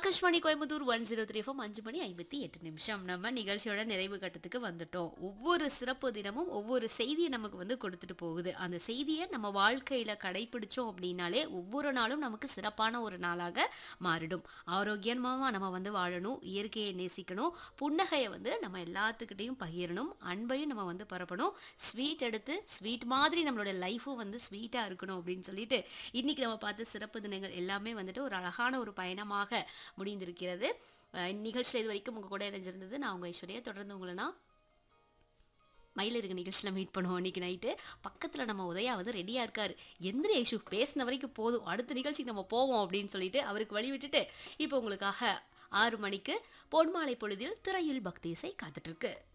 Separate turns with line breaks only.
Akashvani Coimbatore one zero three FM அஞ்சு மணி ஐம்பத்தி எட்டு நிமிஷம் நம்ம நிகழ்ச்சியோட நிறைவு கட்டத்துக்கு வந்துட்டோம் ஒவ்வொரு சிறப்பு தினமும் ஒவ்வொரு செய்தியை நமக்கு வந்து கொடுத்துட்டு போகுது அந்த செய்தியை நம்ம வாழ்க்கையில கடைபிடிச்சோம் அப்படின்னாலே ஒவ்வொரு நாளும் நமக்கு சிறப்பான ஒரு நாளாக மாறிடும் ஆரோக்கியமாக நம்ம வந்து வாழணும் இயற்கையை நேசிக்கணும் புன்னகையை வந்து நம்ம எல்லாத்துக்கிட்டையும் பகிரணும் அன்பையும் நம்ம வந்து பரப்பணும் ஸ்வீட் எடுத்து ஸ்வீட் மாதிரி நம்மளோட லைஃபும் வந்து ஸ்வீட்டாக இருக்கணும் அப்படின்னு சொல்லிட்டு இன்னைக்கு நம்ம பார்த்த சிறப்பு தினங்கள் எல்லாமே வந்துட்டு ஒரு அழகான ஒரு பயணமாக முடிந்திருக்கிறது அஹ் இந்நிகழ்ச்சியில் இது வரைக்கும் உங்கள் கூட இணைஞ்சிருந்தது நான் உங்கள் ஐஸ்வர்யா தொடர்ந்து உங்களை நான் மயிலிருக்க நிகழ்ச்சியில் மீட் பண்ணுவோம் இன்னைக்கு நைட்டு பக்கத்தில் நம்ம உதயா வந்து ரெடியாக இருக்காரு எந்திரி ஐஷு பேசின வரைக்கும் போதும் அடுத்த நிகழ்ச்சிக்கு நம்ம போவோம் அப்படின்னு சொல்லிட்டு அவருக்கு வழி விட்டுட்டு இப்போ உங்களுக்காக ஆறு மணிக்கு பொன்மாலை பொழுதில் திரையில் பக்தி இசை காத்துட்ருக்கு